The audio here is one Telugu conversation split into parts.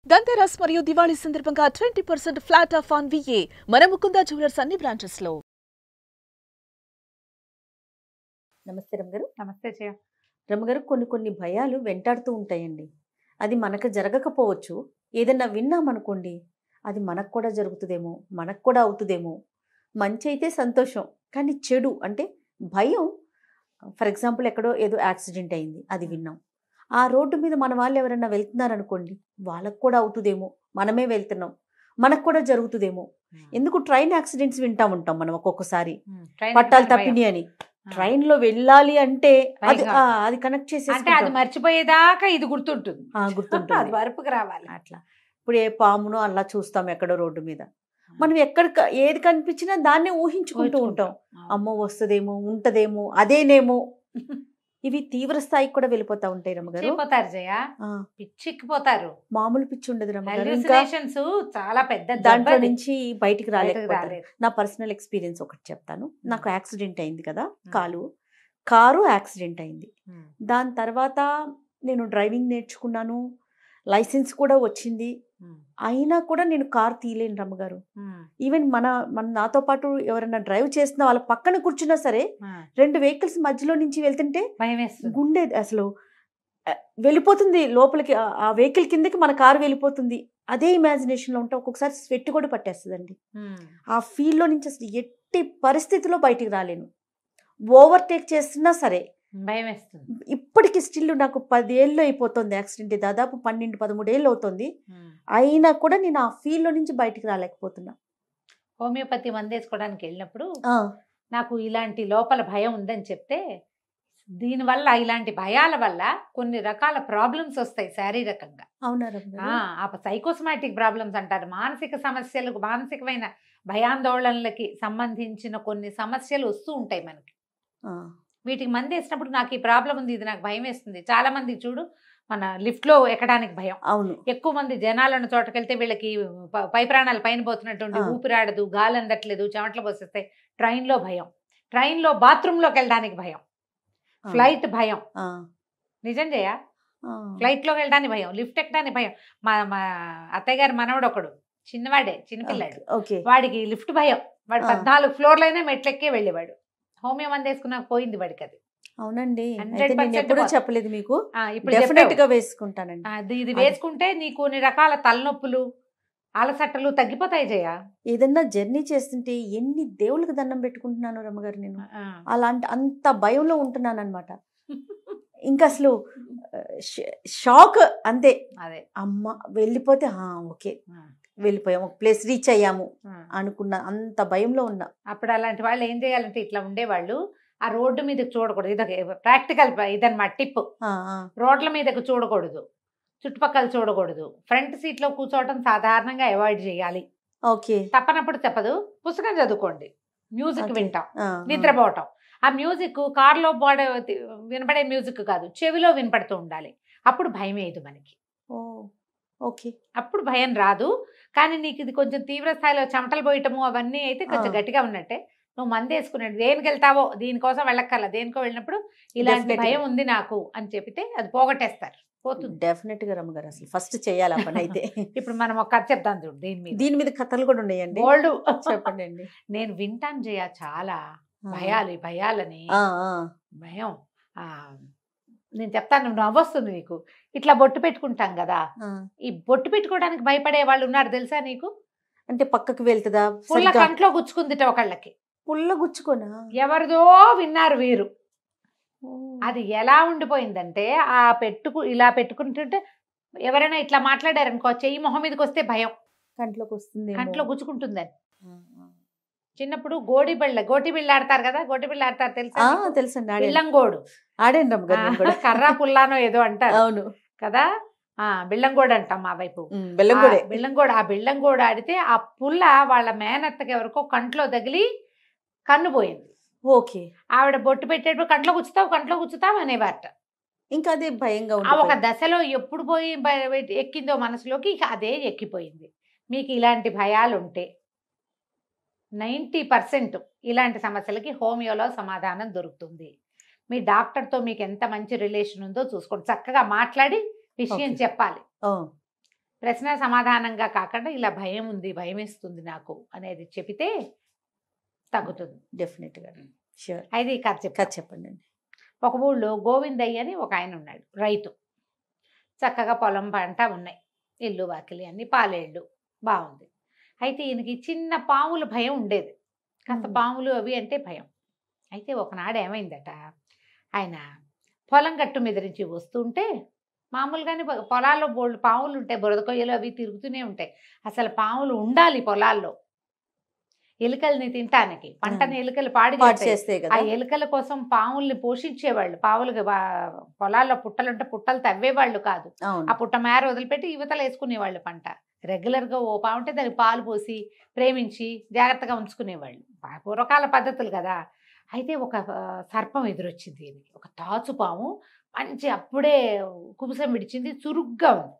ధన్తెరస్ మరియు దివాళీ సందర్భంగా twenty percent flat off on VA మన ముకుంద జ్యువెలర్స్ అన్ని బ్రాంచెస్ లో నమస్తే రమ్మగారు నమస్తే జయ రమ్మగారు కొన్ని కొన్ని భయాలు వెంటాడుతూ ఉంటాయండి అది మనకు జరగకపోవచ్చు ఏదన్నా విన్నామనుకోండి అది మనకు కూడా జరుగుతుందేమో మనకు కూడా అవుతుందేమో మంచి అయితే సంతోషం కానీ చెడు అంటే భయం ఫర్ ఎగ్జాంపుల్ ఎక్కడో ఏదో యాక్సిడెంట్ అయింది అది విన్నాం ఆ రోడ్డు మీద మన వాళ్ళు ఎవరైనా వెళ్తున్నారనుకోండి వాళ్ళకు కూడా అవుతుందేమో మనమే వెళ్తున్నాం మనకు కూడా జరుగుతుందేమో ఎందుకు ట్రైన్ యాక్సిడెంట్స్ వింటా ఉంటాం మనం ఒక్కొక్కసారి పట్టాలు తప్పిని అని ట్రైన్ లో వెళ్ళాలి అంటే అది పైగా. ఆ, అది కనెక్ట్ అంటే అది చేసి మర్చిపోయేదాకా ఇది గుర్తుంటుంది అది గుర్తుంటుంది వరపుకి రావాలి అట్లా ఇప్పుడు ఏ పామునో అలా చూస్తాం ఎక్కడో రోడ్డు మీద మనం ఎక్కడ క- ఏది కనిపించినా దాన్నే ఊహించుకుంటూ ఉంటాం అమ్మో వస్తుందేమో ఉంటదేమో అదేనేమో ఇవి తీవ్ర స్థాయికి కూడా వెళ్ళిపోతా ఉంటాయి రమ్మగారు వెళ్ళిపోతారు జయ ఆ, పిచ్చిక్కిపోతారు మామూలు పిచ్చి ఉండదు రమ్మగారు ఇంకా హెల్యూసినేషన్స్ చాలా పెద్ద దాంట్లో దెబ్బది. నుంచి బయటికి బయటకు రాలేకపోతారు రాలేరు. నా పర్సనల్ ఎక్స్పీరియన్స్ ఒకటి చెప్తాను నాకు యాక్సిడెంట్ అయింది కదా కాలు కారు యాక్సిడెంట్ అయింది ఉమ్. దాని తర్వాత నేను డ్రైవింగ్ నేర్చుకున్నాను లైసెన్స్ కూడా వచ్చింది ఉమ్. అయినా కూడా నేను కార్ తీయలేను రమ్మగారు ఉమ్. ఈవెన్ మన మన నాతో పాటు ఎవరైనా డ్రైవ్ చేస్తున్న వాళ్ళ పక్కన కూర్చున్నా సరే ఉమ్. రెండు వెహికల్స్ మధ్యలో నుంచి వెళ్తుంటే భయం వేస్తుంది గుండె అసలు ఆ, వెళ్ళిపోతుంది లోపలికి ఆ- ఆ వెహికల్ కిందకి మన కారు వెళ్ళిపోతుంది అదే ఇమాజినేషన్లో ఉంటే ఒక్కొక్కసారి స్వెట్ కూడా పట్టేస్తుందండి ఉమ్. ఆ ఫీల్డ్లో నుంచి అసలు ఎట్టి పరిస్థితిలో బయటికి రాలేను ఓవర్టేక్ చేస్తున్నా సరే భయం వేస్తుంది ఇప్పటికి స్టిల్ నాకు పదేళ్ళు అయిపోతుంది యాక్సిడెంట్ దాదాపు పన్నెండు పదమూడేళ్ళు అవుతుంది ఉమ్. అయినా కూడా నేను ఆ ఫీల్డ్లో నుంచి బయటికి రాలేకపోతున్నా హోమియోపతి మందేసుకోవడానికి వెళ్ళినప్పుడు ఆ, నాకు ఇలాంటి లోపల భయం ఉందని చెప్తే దీనివల్ల ఇలాంటి భయాల వల్ల కొన్ని రకాల ప్రాబ్లమ్స్ వస్తాయి శారీరకంగా అవునా రమ్య గారు? ఆ సైకోసమాటిక్ ప్రాబ్లమ్స్ అంటారు మానసిక సమస్యలకు మానసికమైన భయాందోళనలకి సంబంధించిన కొన్ని సమస్యలు వస్తూ ఉంటాయి మనకి ఆ, వీటికి మంది వేసినప్పుడు నాకు ఈ ప్రాబ్లం ఉంది ఇది నాకు భయం వేస్తుంది చాలా మంది చూడు మన lift లో ఎక్కడానికి భయం అవును ఎక్కువ మంది జనాలను చోటకెళ్తే వీళ్ళకి ప- పై ప్రాణాలు పైన పోతున్నటువంటి ఆ. ఊపిరాడదు గాలి అందట్లేదు చెమటలు పోసేస్తాయి ట్రైన్లో భయం ట్రైన్లో బాత్రూంలోకి వెళ్ళడానికి భయం ఆ, ఫ్లైట్ భయం ఆ, నిజం చేయ ఆ. ఫ్లైట్లోకి వెళ్ళడానికి భయం లిఫ్ట్ ఎక్కడానికి భయం మా మా అత్తయ్య గారి మనవడు ఒకడు చిన్నవాడే చిన్నపిల్లాడు ఓకే వాడికి లిఫ్ట్ భయం వాడు ఆ. పద్నాలుగు ఫ్లోర్లైనా మెట్లెక్కే వెళ్ళేవాడు హోమియో మంది వేసుకున్నాక పోయింది వాడికి అది అవునండి 100% అయితే నేను ఎప్పుడూ పోతుంది. చెప్పలేదు మీకు ఆ, ఇప్పుడు డెఫినెట్ చెప్పావు. గా వేసుకుంటానండి ఆ, ఇది ఇది అది- వేసుకుంటే నీకు కొన్ని రకాల తలనొప్పులు అలసట్టలు తగ్గిపోతాయి జయ ఏదన్నా జర్నీ చేస్తుంటే ఎన్ని దేవుళ్ళకి దండం పెట్టుకుంటున్నాను రమ్మగారు నేను ఆ. అలాంటి అంత భయంలో ఉంటున్నాను అనమాట ఇంకా అసలు ఆ, ష- షాక్ అంతే అదే అమ్మ వెళ్ళిపోతే "ఆ, ఓకే ఆ. వెళ్ళిపోయాము ఒక ప్లేస్ రీచ్ అయ్యాము ఆ. అనుకున్న అంత భయంలో ఉన్నా అప్పుడు అలాంటి వాళ్ళు ఏం చేయాలంటే ఇట్లా ఉండేవాళ్ళు ఆ రోడ్డు మీదకి చూడకూడదు ఇదొక ప్రాక్టికల్ ఇదన్నమాట టిప్ ఆ, ఆ, రోడ్ల మీదకి చూడకూడదు చుట్టుపక్కల చూడకూడదు ఫ్రంట్ సీట్లో కూర్చోవడం సాధారణంగా అవాయిడ్ చేయాలి ఓకే తప్పనప్పుడు చెప్పదు పుస్తకం చదువుకోండి మ్యూజిక్ Okay. వింటాం ఆ, ఆ. నిద్రపోవటం ఆ మ్యూజిక్ కార్లో పాడే వినపడే మ్యూజిక్ కాదు చెవిలో వినపడుతూ ఉండాలి అప్పుడు భయం వేయదు మనకి ఓ, ఓకే అప్పుడు భయం రాదు కానీ నీకు ఇది కొంచెం తీవ్ర స్థాయిలో చెమటలు పోయటము అవన్నీ అయితే కొంచెం ఆ. గట్టిగా ఉన్నట్టే నువ్వు మంది వేసుకున్నాడు దేనికి వెళ్తావో దీనికోసం వెళ్ళక్కర్ల దేనికో వెళ్ళినప్పుడు ఇలాంటి Definitely. భయం ఉంది నాకు అని చెప్పితే అది పోగొట్టేస్తారు పోతుంది డెఫినెట్ గా రమ్మగారు అసలు ఫస్ట్ చేయాలి ఆ పని అయితే ఇప్పుడు మనం ఒక కథ చెప్తాం చూడు దీని మీద దీని మీద కథలు కూడా ఉన్నాయండి బోల్డ్ చెప్పండి అండి నేను వింటాను చేయ చాలా భయాలు ఈ భయాలని ఆ, ఆ, భయం ఆ, నేను చెప్తాను నువ్వు నవ్వొస్తుంది నీకు ఇట్లా బొట్టు పెట్టుకుంటాం కదా ఆ. ఈ బొట్టు పెట్టుకోవడానికి భయపడే వాళ్ళు ఉన్నారు తెలుసా నీకు అంటే పక్కకు వెళ్తుందా పుల్ల సరిగ్గా కంట్లో గుచ్చుకుందిట ఒకళ్ళకి పుల్ల గుచ్చుకోనా ఎవరిదో విన్నారు వీరు ఓ. అది ఎలా ఉండిపోయిందంటే ఆ పెట్టుకు ఇలా పెట్టుకుంటుంటే ఎవరైనా ఇట్లా మాట్లాడారనుకో చెయ్యి మొహం మీదకి వస్తే భయం కంట్లోకి వస్తుంది కంట్లో గుచ్చుకుంటుందని చిన్నప్పుడు గోడి బిళ్ళ గోటి బిళ్ళ ఆడతారు కదా గోటి బిళ్ళ ఆడతారు తెలుసా నీకు? తెలుసండి ఆడాను బిళ్ళంగోడు ఆడాను రమ్మగారు నేను కూడా కర్రా పుల్లానో ఏదో అంటారు అవును కదా ఆ బిళ్ళంగోడు అంటాం మా వైపు ఉమ్, బెల్లం కూడా ఆ బిళ్ళంగోడు ఆ బిళ్ళంగోడు ఆడితే ఆ పుల్ల వాళ్ళ మేనత్తకి ఎవరికో కంట్లో తగిలి కన్ను పోయింది ఓకే ఆవిడ బొట్టు పెట్టేటప్పుడు కంట్లో గుచ్చుతావు కంట్లో గుచ్చుతావు అనేవారట ఇంకా అదే భయంగా ఆ ఒక ఉంది దశలో ఎప్పుడు పోయి బయ- ఎక్కిందో మనసులోకి ఇక అదే ఎక్కిపోయింది మీకు ఇలాంటి భయాలు ఉంటే నైంటీ పర్సెంట్ ఇలాంటి సమస్యలకి హోమియోలో సమాధానం దొరుకుతుంది మీ డాక్టర్తో మీకు ఎంత మంచి రిలేషన్ ఉందో చూసుకోండి చక్కగా మాట్లాడి విషయం Okay. చెప్పాలి ఓ ప్రశ్న సమాధానంగా కాకుండా ఇలా భయం ఉంది భయం వేస్తుంది నాకు అనేది చెబితే తగ్గుతుంది డెఫినెట్గా షూర్ అయితే ఈ కథ చెప్తా కథ చెప్పండి అండి ఒక ఊళ్ళో గోవిందయ్య అని ఒక ఆయన ఉన్నాడు రైతు చక్కగా పొలం పంట ఉన్నాయి ఇల్లు వాకిలి అన్ని పాలేళ్ళు బాగుంది అయితే ఈయనకి చిన్న పాముల భయం ఉండేది కాస్త మ్మ్. పాములు అవి అంటే భయం అయితే ఒకనాడు ఏమైందట ఆయన పొలం గట్టు మీద నుంచి వస్తుంటే మామూలుగానే పొ- పొలాల్లో బోల్డ్ పాములు ఉంటాయి బురద కొయ్యలు అవి తిరుగుతూనే ఉంటాయి అసలు పాములు ఉండాలి పొలాల్లో ఎలుకల్ని తినటానికి పంటని ఎలుకలు పాడి పాటు చేస్తాయి. చేస్తే ఆ కదా ఎలుకల కోసం పాముల్ని పోషించేవాళ్ళు పావులకి బా- పొలాల్లో పుట్టలు ఉంటే పుట్టలు తవ్వేవాళ్ళు కాదు ఆ అవును పుట్ట మేర వదిలిపెట్టి యువతలు వేసుకునేవాళ్ళు పంట రెగ్యులర్గా ఓ పావు ఉంటే దానికి పాలు పోసి ప్రేమించి జాగ్రత్తగా ఉంచుకునేవాళ్ళు పా- పూర్వకాల పద్ధతులు కదా అయితే ఒక ఆ, సర్పం ఎదురొచ్చింది దీనికి ఒక తాచు పాము మంచి అప్పుడే కుబుసం విడిచింది చురుగ్గా ఉంది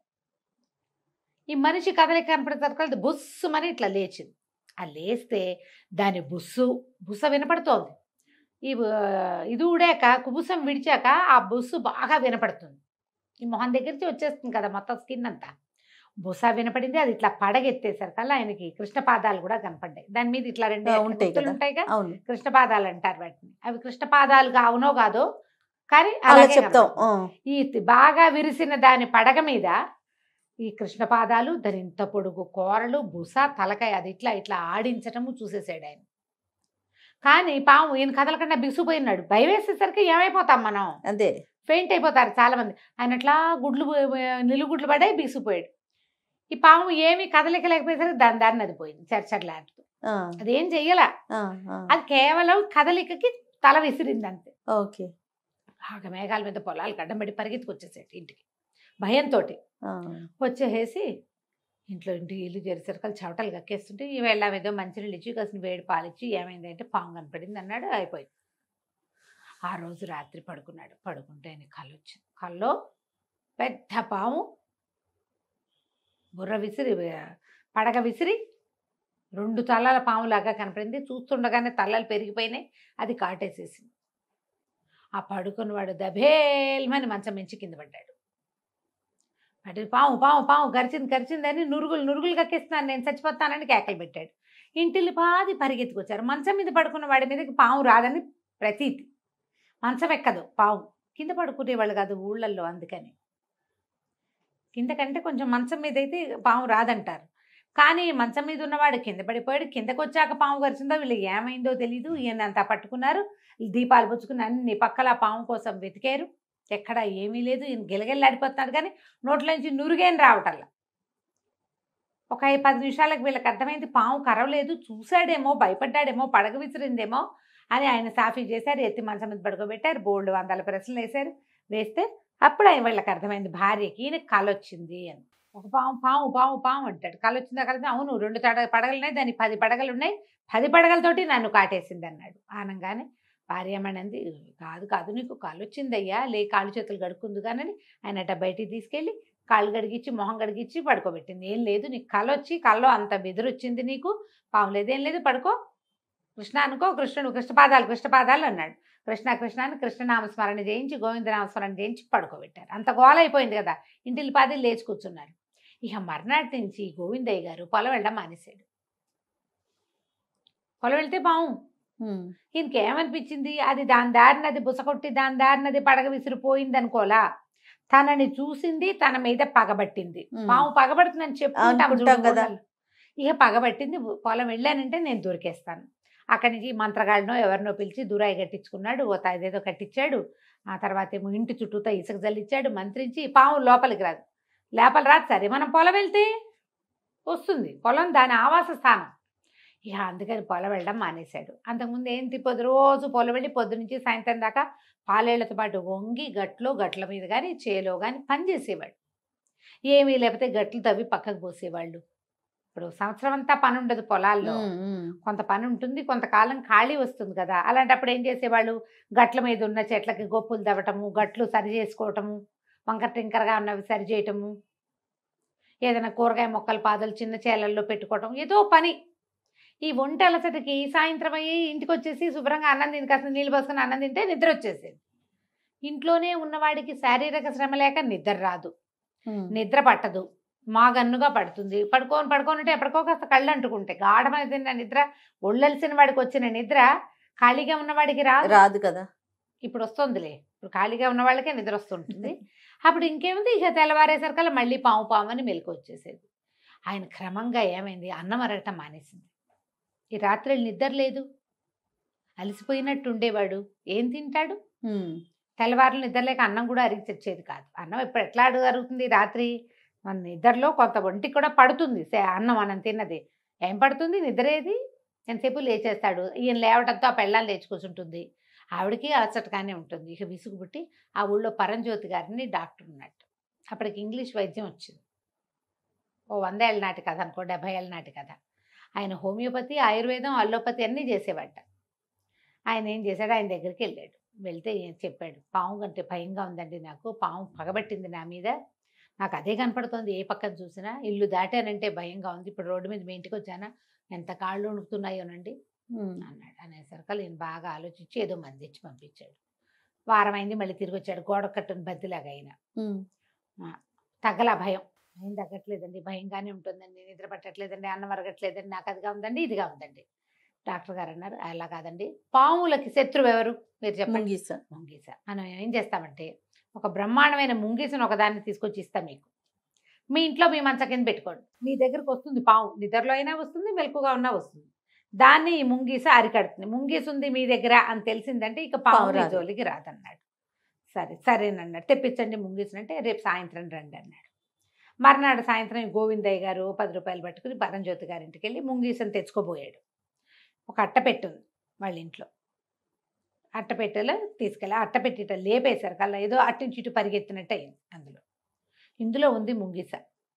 ఈ మనిషి కదలిక కనపడేసరికి బుస్సుమని ఇట్లా లేచింది ఆ లేస్తే దాని బుస్సు బుస్స వినపడుతోంది ఈ ఆ, ఇది ఊడాక కుబుసం విడిచాక ఆ బుస్సు బాగా వినపడుతుంది ఈ మొహం దగ్గరికి వచ్చేస్తుంది కదా మొత్తం స్కిన్ అంతా బుస వినపడింది అది ఇట్లా పడగెత్తేసరికల్లా ఆయనకి కృష్ణ పాదాలు కూడా కనపడ్డాయి దాని మీద ఇట్లా రెండు ఆ, ఉంటాయి గుర్తులు కదా. ఉంటాయిగా అవును కృష్ణ పాదాలు అంటారు వాటిని అవి కృష్ణ పాదాలు అవునో కాదో కానీ అలా అలాగే చెప్తాం కనపడతాయి. ఈ తి- బాగా విరిసిన దాని పడగ మీద ఈ కృష్ణ పాదాలు దాని ఇంత పొడుగు కూరలు బుస తలకాయ అది ఇట్లా ఇట్లా ఆడించటము చూసేసాడు ఆయన కానీ పాము ఈయన కదలకుండా బిగుసిపోయినాడు భయం వేసేసరికి ఏమైపోతాం మనం అదే ఫెయింట్ అయిపోతారు చాలా మంది ఆయన అట్లా గుడ్లు నిలుగుడ్లు పడే బిగుసిపోయాడు ఈ పాము ఏమీ కదలికలేకపోయేసరికి దాని దారిని అది పోయింది చర్చట్లాడుతూ ఆ, అదేం చెయ్యలా ఆ, ఆ. అది కేవలం కదలికకి తల విసిరింది అంతే ఓకే బాగా మేఘాల మీద పొలాలు గడ్డం పడి పరిగెత్తుకొచ్చేసాడు ఇంటికి భయంతో ఆ, వచ్చేసేసి ఇంట్లో ఇంటి ఇల్లు జరిసరికలు చవటలు కక్కేస్తుంటే ఈ వేళ ఏదో మంచినీళ్ళు ఇచ్చి కాసిన వేడి పాలిచ్చి ఏమైందంటే పాము కనపడింది అన్నాడు అయిపోయింది ఆ రోజు రాత్రి పడుకున్నాడు పడుకుంటే ఆయన కళ్ళు వచ్చింది కల్లో పెద్ద పాము బుర్ర విసిరి పడగ విసిరి రెండు తలల పాములాగా కనపడింది చూస్తుండగానే తలలు పెరిగిపోయినాయి అది కాటేసేసింది ఆ పడుకున్నవాడు దభేల్మని మంచం మించి కింద పడ్డాడు అంటే పాము పాము పాము గరిచింది గరిచిందని నురుగులు నురుగులు కక్కిస్తున్నాను నేను చచ్చిపోతానని కేకలు పెట్టాడు ఇంటిల్లి పాది పరిగెత్తుకొచ్చారు మంచం మీద పడుకున్న వాడి మీదకి పాము రాదని ప్రతీతి మంచం ఎక్కదు పాము కింద పడుకునేవాళ్ళు కాదు ఊళ్ళల్లో అందుకని కింద కంటే కొంచెం మంచం మీద అయితే పాము రాదంటారు కానీ మంచం మీద ఉన్నవాడు కింద పడిపోయాడు కిందకు వచ్చాక పాము గరిచిందో వీళ్ళు ఏమైందో తెలీదు ఈయన అంతా పట్టుకున్నారు దీపాలు పుచ్చుకుని అన్ని పక్కల ఆ పాము కోసం వెతికారు ఎక్కడ ఏమీ లేదు ఈయన గిలగిల్లాడిపోతున్నాడు కానీ నోట్లోంచి నురుగేం రావటల్లా ఒక ఐదు పది నిమిషాలకు వీళ్ళకి అర్థమైంది పాము కరవలేదు చూశాడేమో భయపడ్డాడేమో పడగ విసిరిందేమో అని ఆయన సాఫీ చేశారు ఎత్తి మంచం మీద పడుకోబెట్టారు బోల్డ్ వందల ప్రశ్నలు వేశారు వేస్తే అప్పుడు ఆయన వీళ్ళకి అర్థమైంది భార్యకి ఈయన కళ వచ్చింది అని ఒక పాము పాము పాము పాము అంటాడు కళ వచ్చిందా కలిసి అవును రెండు తడ పడగలు ఉన్నాయి దానికి పది పడగలు ఉన్నాయి పది పడగలతోటి నన్ను కాటేసింది అన్నాడు ఆనంగానే భార్యమనంది కాదు కాదు నీకు కాళ్ళు వచ్చిందయ్యా లే కాళ్ళు చేతులు గడుక్కుంది కానీ ఆయన అట్ట బయటికి తీసుకెళ్ళి కాళ్ళు గడిగిచ్చి మొహం గడిగిచ్చి పడుకోబెట్టింది ఏం లేదు నీకు కళ్ళు వచ్చి కళ్ళు అంత బెదిరొచ్చింది నీకు పాము లేదు ఏం లేదు పడుకో కృష్ణ అనుకో కృష్ణుడు కృష్ణపాదాలు కృష్ణపాదాలు అన్నాడు కృష్ణ కృష్ణ అని కృష్ణనామస్మరణ చేయించి గోవిందనామస్మరణ చేయించి పడుకోబెట్టారు అంత గోల అయిపోయింది కదా ఇంటిల్లి పాది లేచి కూర్చున్నారు ఇక మర్నాటి నుంచి గోవిందయ్య గారు పొలం వెళ్ళడం మానేశాడు పొలం వెళ్తే బావు ఉమ్, ఈయనకి ఏమనిపించింది అది దాని దారిన అది బుసకొట్టి దాని దారిన అది పడగ విసిరిపోయింది అనుకోలా తనని చూసింది తన మీద పగబట్టింది ఉమ్. పాము పగబడుతుందని చెప్పుకుంటాం అనుకుంటాం చూడు కదా. ఊళ్ళలో. ఇక పగబట్టింది పొలం వెళ్ళానంటే నేను దొరికేస్తాను అక్కడి నుంచి మంత్రగాడినో ఎవరినో పిలిచి దూరాయి కట్టించుకున్నాడు ఓ అదేదో కట్టించాడు ఆ తర్వాత ఏమో ఇంటి చుట్టూతో ఇసుక జల్లిచ్చాడు మంత్రించి పాము లోపలికి రాదు లోపల రాదు సరే మనం పొలం వెళ్తే వస్తుంది పొలం దాని ఆవాస స్థానం ఇక అందుకని పొలం వెళ్ళడం మానేశాడు అంతకుముందు ఏంటి పొద్దు రోజు పొలం వెళ్ళి పొద్దు నుంచి సాయంత్రం దాకా పాలేళ్లతో పాటు వంగి గట్లో గట్ల మీద కానీ చేలో కానీ పని చేసేవాడు ఏమీ లేకపోతే గట్లు తవ్వి పక్కకు పోసేవాళ్ళు ఇప్పుడు సంవత్సరం అంతా పని ఉండదు పొలాల్లో ఉమ్, ఉమ్. కొంత పని ఉంటుంది కొంతకాలం ఖాళీ వస్తుంది కదా అలాంటప్పుడు ఏం చేసేవాళ్ళు గట్ల మీద ఉన్న చెట్లకి గొప్పులు తవ్వటము గట్లు సరి చేసుకోవటము వంకర టింకరగా ఉన్నవి సరి చేయటము ఏదైనా కూరగాయ మొక్కల పాదలు చిన్న చేలల్లో పెట్టుకోవటం ఏదో పని ఈ వంట అలసటకి సాయంత్రం అయ్యి ఇంటికి వచ్చేసి శుభ్రంగా అన్నం తిని కాస్త నీళ్ళు పోసుకొని అన్నం తింటే నిద్ర వచ్చేసేది ఇంట్లోనే ఉన్నవాడికి శారీరక శ్రమ లేక నిద్ర రాదు ఉమ్. నిద్ర పట్టదు మాగన్నుగా పడుతుంది పడుకోని పడుకొని ఉంటే ఎప్పటికో కాస్త కళ్ళు అంటుకుంటాయి గాఢమైన నిద్ర ఒళ్ళలిసిన వాడికి వచ్చిన నిద్ర ఖాళీగా ఉన్నవాడికి రాదు రాదు కదా ఇప్పుడు వస్తుందిలే ఇప్పుడు ఖాళీగా ఉన్న వాళ్ళకే నిద్ర వస్తుంటుంది అప్పుడు ఇంకేముంది ఇక తెల్లవారేసరికల్లా మళ్ళీ పాము పాము అని మెలకు వచ్చేసేది ఆయన క్రమంగా ఏమైంది అన్నం అరగటం మానేసింది ఈ రాత్రి నిద్ర లేదు అలసిపోయినట్టు ఉండేవాడు ఏం తింటాడు ఉమ్. తెల్లవారులు నిద్రలేక అన్నం కూడా అరిగి తెచ్చేది కాదు అన్నం ఇప్పుడు ఎట్లా అరుగుతుంది రాత్రి మన నిద్రలో కొంత ఒంటికి కూడా పడుతుంది సే- అన్నం మనం తిన్నది ఏం పడుతుంది నిద్ర ఏది ఎంతసేపు లేచేస్తాడు ఈయన లేవటంతో ఆ పెళ్ళాన్ని లేచి కూర్చుంటుంది ఆవిడకి అలసటగానే ఉంటుంది ఇక విసుగు పుట్టి ఆ ఊళ్ళో పరంజ్యోతి గారిని డాక్టర్ ఉన్నట్టు అప్పటికి ఇంగ్లీష్ వైద్యం వచ్చింది ఓ వంద ఏళ్ళ నాటి కథ అనుకో డెబ్భై ఏళ్ళ నాటి కథ ఆయన హోమియోపతి ఆయుర్వేదం అల్లోపతి అన్నీ చేసేవాట ఆయన ఏం చేశాడు ఆయన దగ్గరికి వెళ్ళాడు వెళ్తే ఏం చెప్పాడు పాము కంటే భయంగా ఉందండి నాకు పాము పగబట్టింది నా మీద నాకు అదే కనపడుతోంది ఏ పక్కన చూసినా ఇల్లు దాటానంటే భయంగా ఉంది ఇప్పుడు రోడ్డు మీద మీ ఇంటికి వచ్చానా ఎంత కాళ్ళు వణుకుతున్నాయోనండి ఉమ్. అన్నాడు అనేసరికి నేను బాగా ఆలోచించి ఏదో మంది ఇచ్చి పంపించాడు వారం అయింది మళ్ళీ తిరిగి వచ్చాడు గోడ కట్టుని బద్దిలాగా అయినా ఉమ్. తగ్గల భయం భయం తగ్గట్లేదండి భయంగానే ఉంటుందండి నిద్ర పట్టట్లేదండి అన్నం అరగట్లేదండి నాకు అదిగా ఉందండి ఇదిగా ఉందండి డాక్టర్ గారు అన్నారు అలా కాదండి పాములకి శత్రువు ఎవరు మీరు చెప్పండి ముంగీస ముంగీస మనం ఏం చేస్తామంటే ఒక బ్రహ్మాండమైన ముంగీసను ఒకదాన్ని తీసుకొచ్చి ఇస్తాం మీకు మీ ఇంట్లో మీ మంచ కింద పెట్టుకోండి మీ దగ్గరకు వస్తుంది పాము నిద్రలో అయినా వస్తుంది మెలకుగా ఉన్నా వస్తుంది దాన్ని ఈ ముంగీస అరికడుతుంది ముంగీస ఉంది మీ దగ్గర అని తెలిసిందంటే ఇక పాము పాము మీ రాదు. జోలికి రాదన్నాడు సరే సరేనన్నాడు తెప్పించండి ముంగీసను అంటే రేపు సాయంత్రం రండి అన్నాడు మర్నాడు సాయంత్రం ఈ గోవిందయ్య గారు పది రూపాయలు పట్టుకుని పరంజ్యోతి గారింటికి వెళ్ళి ముంగీసను తెచ్చుకోబోయాడు ఒక అట్టపెట్టు ఉంది వాళ్ళ ఇంట్లో అట్టపెట్టెలో తీసుకెళ్ళి అట్టపెట్టిట లేపేశారు కల్లా ఏదో అటు నుంచి ఇటు పరిగెత్తినట్టు అయింది అందులో ఇందులో ఉంది ముంగిస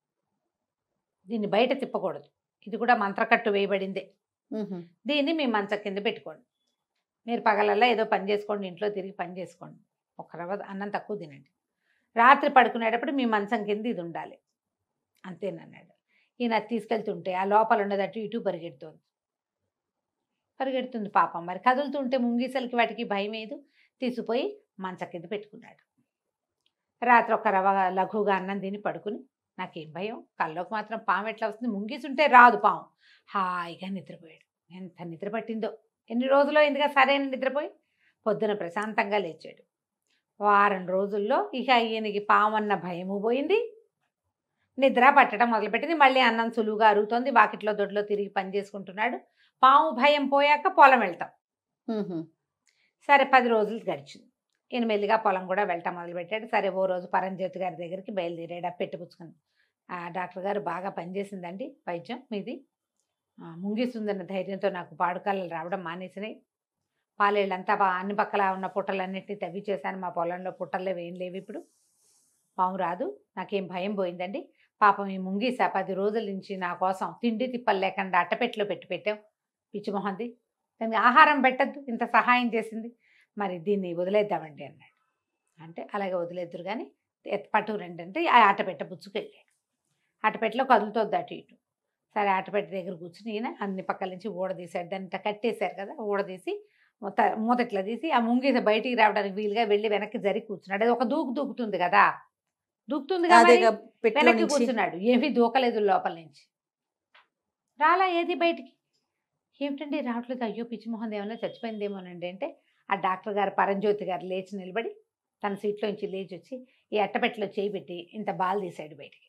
దీన్ని బయట తిప్పకూడదు ఇది కూడా మంత్రకట్టు వేయబడిందే ఉహు. దీన్ని మీ మంచం కింద పెట్టుకోండి మీరు పగలల్లా ఏదో పని చేసుకోండి ఇంట్లో తిరిగి పని చేసుకోండి ఒక రవ్వ అన్నం తక్కువ తినండి రాత్రి పడుకునేటప్పుడు మీ మంచం కింద ఇది ఉండాలి అంతేనన్నాడు ఈయన అది తీసుకెళ్తుంటే ఆ లోపల ఉన్నది అటు ఇటు పరిగెడుతోంది పరిగెడుతుంది పాపం మరి కదులుతుంటే ముంగీసలకి వాటికి భయం ఏదు తీసిపోయి మంచం కింద పెట్టుకున్నాడు రాత్రి ఒక రవ్వ లఘువుగా అన్నం తిని పడుకుని నాకేం భయం కల్లోకి మాత్రం పాము ఎట్లా వస్తుంది ముంగీసుంటే రాదు పాము హాయిగా నిద్రపోయాడు ఎంత నిద్ర పట్టిందో ఎన్ని రోజులు ఎందుక సరైన నిద్రపోయి పొద్దున ప్రశాంతంగా లేచాడు వారం రోజుల్లో ఇక ఈయనకి పామన్న భయము పోయింది నిద్ర పట్టడం మొదలుపెట్టింది మళ్ళీ అన్నం సులువుగా అరుగుతోంది వాకిట్లో దొడ్లో తిరిగి పని చేసుకుంటున్నాడు పాము భయం పోయాక పొలం వెళ్తాం ఉహు. సరే పది రోజులు గడిచింది ఈయన మెల్లిగా పొలం కూడా వెళ్ళటం మొదలుపెట్టాడు సరే ఓ రోజు పరంజ్యోతి గారి దగ్గరికి బయలుదేరాడు ఆ పెట్టుపుచ్చుకుని ఆ డాక్టర్ గారు బాగా పనిచేసిందండి వైద్యం మీది ఆ, ముంగిస్తుందన్న ధైర్యంతో నాకు పాడుకాలు రావడం మానేసినాయి పాలేళ్ళంతా బా- అన్ని పక్కల ఉన్న పుట్టలన్నింటినీ తవ్వి చేశాను మా పొలంలో పుట్టలు ఏం లేవు ఇప్పుడు పాము రాదు నాకేం భయం పోయిందండి పాపం ఈ ముంగీస పది రోజుల నుంచి నా కోసం తిండి తిప్పలు లేకుండా అట్టపెట్టెలో పెట్టి పెట్టాం పిచ్చిమొహంది దానికి ఆహారం పెట్టద్దు ఇంత సహాయం చేసింది మరి దీన్ని వదిలేద్దామండి అన్నాడు అంటే అలాగే వదిలేద్దురు కానీ ఎత్ పట్టు రండి అంటే ఆ ఆటపెట్ట పుచ్చుకెళ్ళాడు ఆటపెట్టలో కదులుతోద్ది అటు ఇటు సరే ఆటపెట్ట దగ్గర కూర్చుని ఈయన అన్ని పక్కల నుంచి ఊడదీశాడు దాన్ని ఇట్లా కట్టేశారు కదా ఊడదీసి మొత్త మూత ఇట్లా తీసి ఆ ముంగీస బయటికి రావడానికి వీలుగా వెళ్ళి వెనక్కి జరి కూర్చున్నాడు అది ఒక దూకు దూకుతుంది కదా దూకుతుంది కదా మరి. అదేగా పెట్టెలో వెనక్కి నుంచి కూర్చున్నాడు ఏమీ దూకలేదు లోపల నుంచి రాలా ఏది బయటికి ఏమిటండి రావట్లేదు అయ్యో పిచ్చిమోహన్ ఏమన్నా చచ్చిపోయిందేమోనండి అంటే ఆ డాక్టర్ గారు పరంజ్యోతి గారు లేచి నిలబడి తన సీట్లోంచి లేచి వచ్చి ఈ అట్టపెట్టెలో చేయి పెట్టి ఇంత బాల్ తీశాడు బయటికి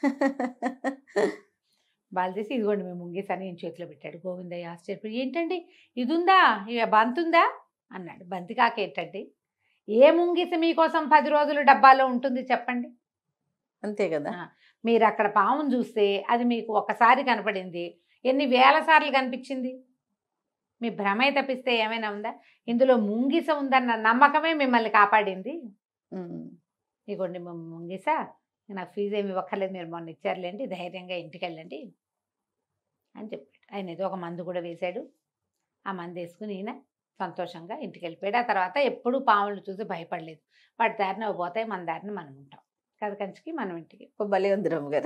బాల్ తీసి ఇదిగోండి మేము ముంగేసని ఈయన చేతిలో పెట్టాడు గోవిందయ్య ఆశ్చర్యపోయి ఏంటండి ఇది ఉందా ఇక బంతుందా అన్నాడు బంతి కాక ఏంటండి ఏ ముంగిస మీకోసం పది రోజులు డబ్బాలో ఉంటుంది చెప్పండి అంతే కదా మీరు అక్కడ పామును చూస్తే అది మీకు ఒకసారి కనపడింది ఎన్ని వేల సార్లు కనిపించింది మీ భ్రమే తప్పిస్తే ఏమైనా ఉందా ఇందులో ముంగిస ఉందన్న నమ్మకమే మిమ్మల్ని కాపాడింది ఉమ్. ఇగోండి మా ముంగిస నాకు ఫీజు ఏమి ఇవ్వక్కర్లేదు మీరు మొన్న ఇచ్చారులేండి ధైర్యంగా ఇంటికి వెళ్ళండి అని చెప్పాడు ఆయన ఏదో ఒక మందు కూడా వేశాడు ఆ మందు వేసుకుని ఈయన సంతోషంగా ఇంటికి వెళ్ళిపోయాడు ఆ తర్వాత ఎప్పుడూ పాములు చూసి భయపడలేదు వాటి దారిని అవి పోతాయి మన దారిని మనం ఉంటాం కథ కంచికి మనం ఇంటికి ఓ భలే ఉంది రమ్మ గారు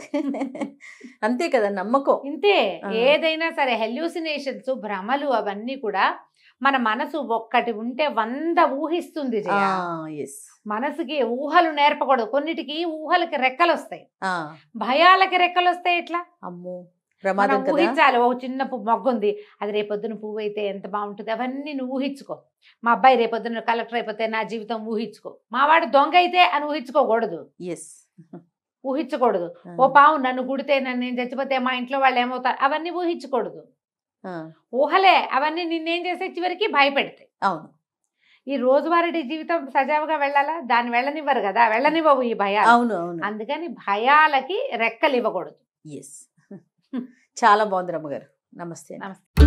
అంతే కదా నమ్మకం ఇంతే ఆ. ఏదైనా సరే హెల్యూసినేషన్స్ భ్రమలు అవన్నీ కూడా మన మనసు ఒక్కటి ఉంటే వంద ఊహిస్తుంది జయ. ఎస్ మనసుకి ఊహలు నేర్పకూడదు కొన్నిటికి ఊహలకి రెక్కలు వస్తాయి భయాలకి రెక్కలు వస్తాయి ఎట్లా అమ్మో మనం ప్రమాదం కదా ఊహించాలి ఓ చిన్న పు- మొగ్గ ఉంది అది రేపొద్దున పువ్వు అయితే ఎంత బాగుంటుంది అవన్నీ నువ్వు ఊహించుకో మా అబ్బాయి రేపొద్దున కలెక్టర్ అయిపోతే నా జీవితం ఊహించుకో మా వాడు దొంగ అయితే అని ఊహించుకోకూడదు ఎస్ ఊహించకూడదు ఓ పావు నన్ను గుడితే నన్ను నేను చచ్చిపోతే మా ఇంట్లో వాళ్ళు ఏమవుతారు అవన్నీ ఊహించకూడదు ఊహలే అవన్నీ నిన్నేం చేసే చివరికి భయపెడతాయి అవును ఈ రోజువారీ జీవితం సజావుగా వెళ్ళాలా దాన్ని వెళ్ళనివ్వరు కదా వెళ్ళనివ్వవు ఈ భయాలు అవును అవును అందుకని భయాలకి రెక్కలు ఇవ్వకూడదు ఎస్ చాలా బాగుంది రమ్మగారు నమస్తే నమస్తే